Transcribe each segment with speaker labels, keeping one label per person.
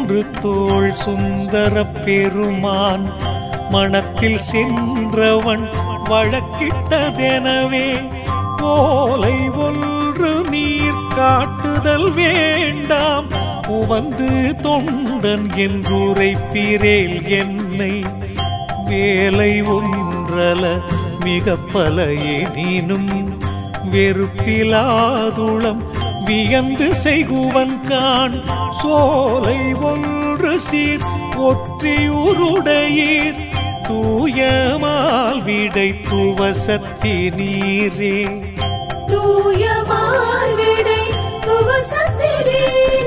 Speaker 1: மூன்று தோள் சுந்தர பெருமான் மனத்தில் சென்றவன் வழக்கிட்டதெனவே ஓலை ஒன்று நீர் காட்டுதல் வேண்டாம் உவந்து தொண்டன் என்றுரைப்பீரேல் என்னை வேலை ஒன்றல மிக பல எனினும் வெறுப்பிலாதுளம் வியந்து செய்குவன் கான் சோலை ஒன்று சீர் ஒற்றியூருடையீர் தூயமால் விடை துவசத்தி நீரே
Speaker 2: தூய மால்விடை துவசத்திரீரே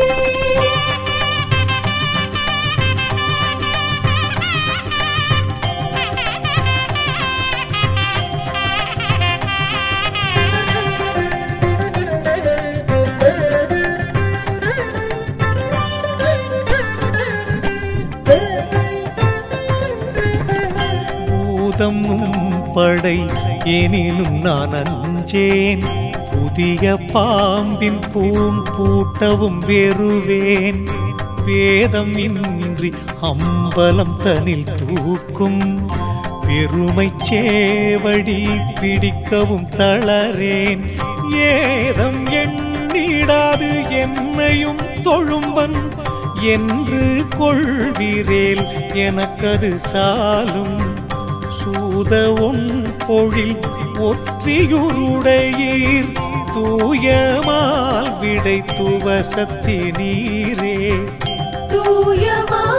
Speaker 1: பூதம் படை எனினும் நான் அஞ்சேன் புதிய பாம்பின் பூம் பூட்டவும் வெறுவேன் வேதம் இன்றி அம்பலம் தனில் தூக்கும் பெருமை சேவடி பிடிக்கவும் தளரேன் ஏதம் எண்ணிடாது என்னையும் தொழும்பன் என்று கொள்வீரேல் எனக்கது சாலும் சூத உன் பொழில் ஒற்றியுருடையீர் தூயமால் விடை துவசத்தி நீரே
Speaker 2: தூய மால்விடை